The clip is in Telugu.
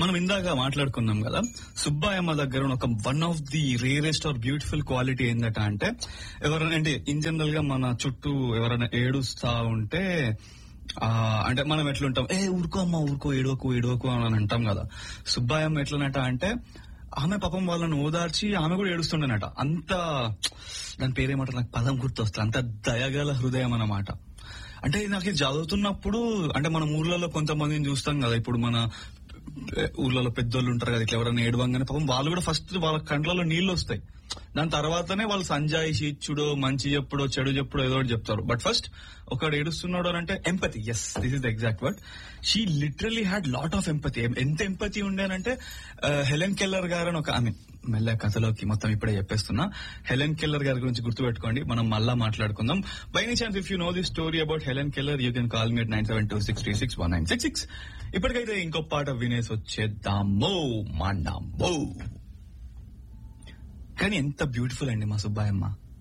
మనం ఇందాక మాట్లాడుకున్నాం కదా సుబ్బాయమ్మ దగ్గర ఉన్న ఒక one of the rarest or beautiful quality ఏందట అంటే ఎవరైనా అంటే ఇన్ జనరల్ గా మన చుట్టూ ఎవరైనా ఏడుస్తా ఉంటే ఆ అంటే మనం ఎట్లుంటాం ఏ ఊరుకో అమ్మా ఊరుకో ఏడవకు ఏడవకు అని అంటాం కదా సుబ్బాయమ్మ ఎట్లనట అంటే ఆమె పాపం వాళ్ళని ఓదార్చి ఆమె కూడా ఏడుస్తుండేనట అంత దాని పేరేమంటారు నాకు పదం గుర్తొస్తుంది అంత దయగల హృదయం అన్నమాట అంటే నాకు ఇది చదువుతున్నప్పుడు అంటే మన ఊర్లలో కొంతమందిని చూస్తాం కదా ఇప్పుడు మన ఏ, ఊర్లలో పెద్దోళ్ళు ఉంటారు కదా ఇట్లా ఎవరైనా ఏడవంగానే పాపం వాళ్ళు కూడా ఫస్ట్ వాళ్ళ కంట్లలో నీళ్లు వస్తాయి దాని తర్వాతనే వాళ్ళు సంజాయిషి ఇచ్చుడో మంచి చెప్పుడో చెడు చెప్పుడో ఏదో ఒకటి చెప్తారు బట్ ఫస్ట్ ఒకడు ఏడుస్తున్నాడు అని అంటే empathy yes this is the exact word she literally had lot of empathy ఎంత ఎంపతి ఉండేనంటే హెలెన్ కెల్లర్ గారు అని ఒక ఆమె మెల్ల కథలోకి మొత్తం ఇప్పుడే చెప్పేస్తున్నా హెలెన్ కెల్లర్ గారి గురించి గుర్తుపెట్టుకోండి మనం మళ్ళా మాట్లాడుకుందాం by any chance if you know the story about Helen Keller you can call me nine seven two six three six one nine six six ఇప్పటికైతే ఇంకో పాట వినేసి వచ్చేద్దామో మాండామో కానీ ఎంత బ్యూటిఫుల్ అండి మా సుబ్బాయమ్మ